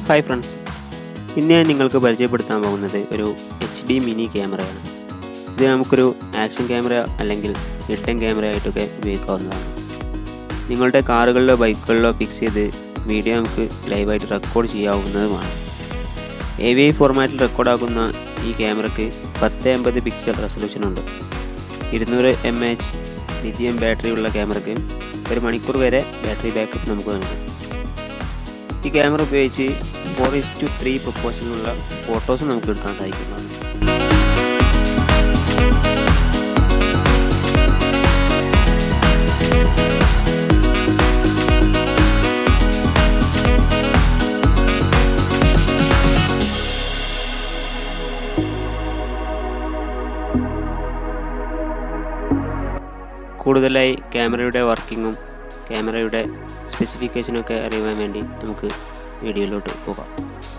hi friends ഇന്ന് ഞാൻ നിങ്ങൾക്ക് പരിചയപ്പെടുത്താൻ പോകുന്നത് ഒരു എച്ച് ഡി മിനി ക്യാമറയാണ് ഇത് നമുക്കൊരു ആക്ഷൻ ക്യാമറ അല്ലെങ്കിൽ ഹിഡൻ ക്യാമറ ആയിട്ടൊക്കെ ഉപയോഗിക്കാവുന്നതാണ് നിങ്ങളുടെ കാറുകളിലോ ബൈക്കുകളിലോ ഫിക്സ് ചെയ്ത് വീഡിയോ നമുക്ക് ലൈവായിട്ട് റെക്കോർഡ് ചെയ്യാവുന്നതുമാണ് എ വി ഐ ഫോർമാറ്റിൽ റെക്കോർഡാക്കുന്ന ഈ ക്യാമറയ്ക്ക് പത്ത് അമ്പത് പിക്സൽ റെസൊല്യൂഷൻ ഉണ്ട് ഇരുന്നൂറ് എം എച്ച് ലിഥിയം ബാറ്ററി ഉള്ള ക്യാമറയ്ക്ക് ഒരു മണിക്കൂർ വരെ ബാറ്ററി ബാക്കപ്പ് നമുക്ക് നൽകും ഈ ക്യാമറ ഉപയോഗിച്ച് ഫോർ ഇസ് ടു ത്രീ പ്രൊപ്പോഷനിലുള്ള ഫോട്ടോസ് നമുക്ക് എടുക്കാൻ സാധിക്കുന്നതാണ് കൂടുതലായി ക്യാമറയുടെ വർക്കിങ്ങും ക്യാമറയുടെ സ്പെസിഫിക്കേഷനൊക്കെ അറിയാൻ വേണ്ടി നമുക്ക് വീഡിയോയിലോട്ട് പോകാം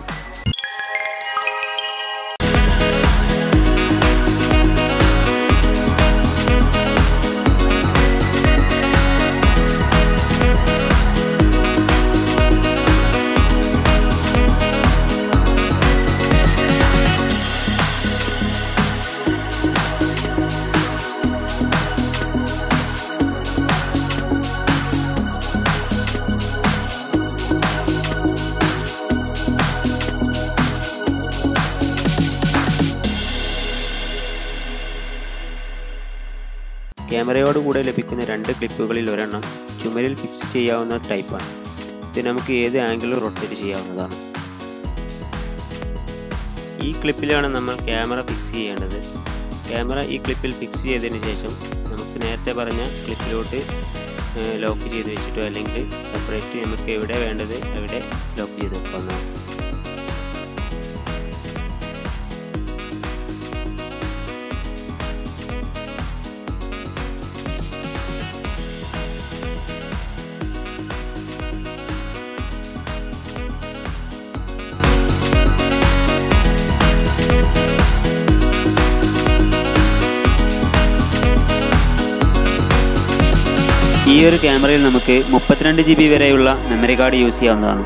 ക്യാമറയോട് കൂടെ ലഭിക്കുന്ന രണ്ട് ക്ലിപ്പുകളിൽ ഒരെണ്ണം ചുമരിൽ ഫിക്സ് ചെയ്യാവുന്ന ടൈപ്പാണ് ഇത് നമുക്ക് ഏത് ആംഗിളിൽ റൊട്ടേറ്റ് ചെയ്യാവുന്നതാണ് ഈ ക്ലിപ്പിലാണ് നമ്മൾ ക്യാമറ ഫിക്സ് ചെയ്യേണ്ടത് ക്യാമറ ഈ ക്ലിപ്പിൽ ഫിക്സ് ചെയ്തതിന് ശേഷം നമുക്ക് നേരത്തെ പറഞ്ഞ ക്ലിപ്പിലോട്ട് ലോക്ക് ചെയ്ത് വെച്ചിട്ടോ അല്ലെങ്കിൽ സെപ്പറേറ്റ് നമുക്ക് എവിടെ വേണ്ടത് അവിടെ ലോക്ക് ചെയ്ത് വെക്കാവുന്നതാണ് ഈ ഒരു ക്യാമറയിൽ നമുക്ക് മുപ്പത്തിരണ്ട് ജി ബി വരെയുള്ള മെമ്മറി കാർഡ് യൂസ് ചെയ്യാവുന്നതാണ്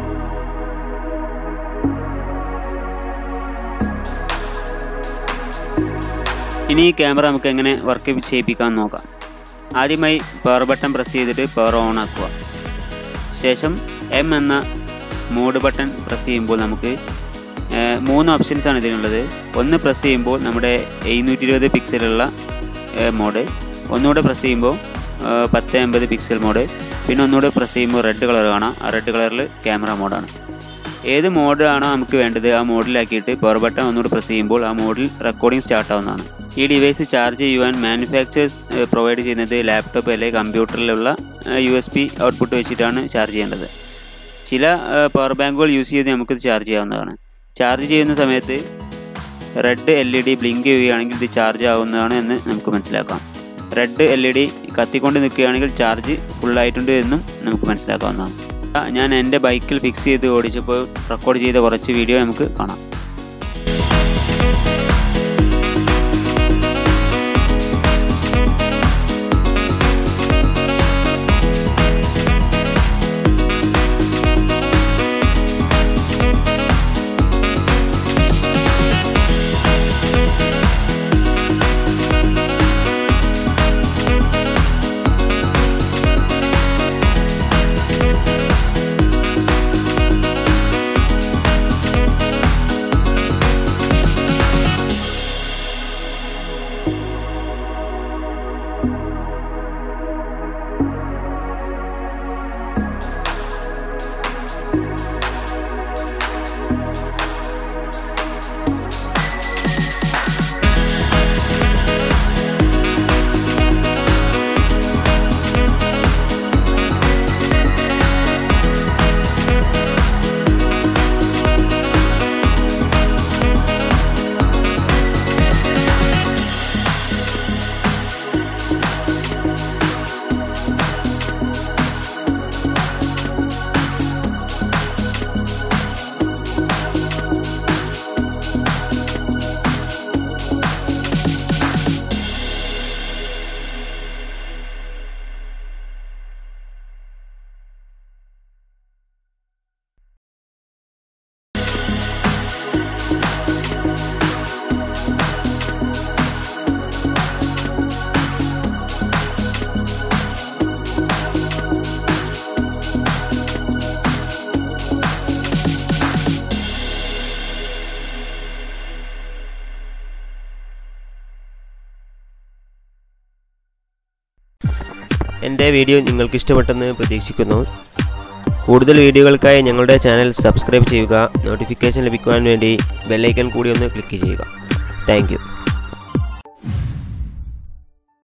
ഇനി ഈ ക്യാമറ നമുക്ക് എങ്ങനെ വർക്ക് ചെയ്യിപ്പിക്കാൻ നോക്കാം ആദ്യമായി പവർ ബട്ടൺ പ്രസ് ചെയ്തിട്ട് പവർ ഓൺ ആക്കുക ശേഷം എം എന്ന മോഡ് ബട്ടൺ പ്രസ് ചെയ്യുമ്പോൾ നമുക്ക് മൂന്ന് ഓപ്ഷൻസ് ആണ് ഇതിനുള്ളത് ഒന്ന് പ്രസ് ചെയ്യുമ്പോൾ നമ്മുടെ എഴുന്നൂറ്റി ഇരുപത് പിക്സലുള്ള മോഡ് ഒന്നുകൂടെ പ്രസ് ചെയ്യുമ്പോൾ പത്ത് അമ്പത് പിക്സൽ മോഡ് പിന്നെ ഒന്നുകൂടെ പ്രസ് ചെയ്യുമ്പോൾ റെഡ് കളർ കാണാം ആ റെഡ് കളറിൽ ക്യാമറ മോഡാണ് ഏത് മോഡാണോ നമുക്ക് വേണ്ടത് ആ മോഡിലാക്കിയിട്ട് പവർ ബട്ടൺ ഒന്നുകൂടെ പ്രസ് ചെയ്യുമ്പോൾ ആ മോഡിൽ റെക്കോർഡിംഗ് സ്റ്റാർട്ട് ആവുന്നതാണ് ഈ ഡിവൈസ് ചാർജ് ചെയ്യുവാൻ മാനുഫാക്ചേഴ്സ് പ്രൊവൈഡ് ചെയ്യുന്നത് ലാപ്ടോപ്പ് അല്ലെങ്കിൽ കമ്പ്യൂട്ടറിലുള്ള യു എസ് പി ഔട്ട്പുട്ട് വെച്ചിട്ടാണ് ചാർജ് ചെയ്യേണ്ടത് ചില പവർ ബാങ്കുകൾ യൂസ് ചെയ്ത് നമുക്കിത് ചാർജ് ചെയ്യാവുന്നതാണ് ചാർജ് ചെയ്യുന്ന സമയത്ത് red L E D blink ചെയ്യുകയാണെങ്കിൽ ഇത് ചാർജ് ആവുന്നതാണ് എന്ന് നമുക്ക് മനസ്സിലാക്കാം റെഡ് എൽ ഇ ഡി കത്തിക്കൊണ്ട് നിൽക്കുകയാണെങ്കിൽ ചാർജ് ഫുള്ളായിട്ടുണ്ട് എന്നും നമുക്ക് മനസ്സിലാക്കാവുന്നതാണ് ഞാൻ എൻ്റെ ബൈക്കിൽ ഫിക്സ് ചെയ്ത് ഓടിച്ചപ്പോൾ റെക്കോർഡ് ചെയ്ത കുറച്ച് വീഡിയോ നമുക്ക് കാണാം എൻ്റെ വീഡിയോ നിങ്ങൾക്ക് ഇഷ്ടപ്പെട്ടെന്ന് പ്രതീക്ഷിക്കുന്നു കൂടുതൽ വീഡിയോകൾക്കായി ഞങ്ങളുടെ ചാനൽ സബ്സ്ക്രൈബ് ചെയ്യുക നോട്ടിഫിക്കേഷൻ ലഭിക്കുവാൻ വേണ്ടി ബെല്ലൈക്കൺ കൂടി ഒന്ന് ക്ലിക്ക് ചെയ്യുക താങ്ക്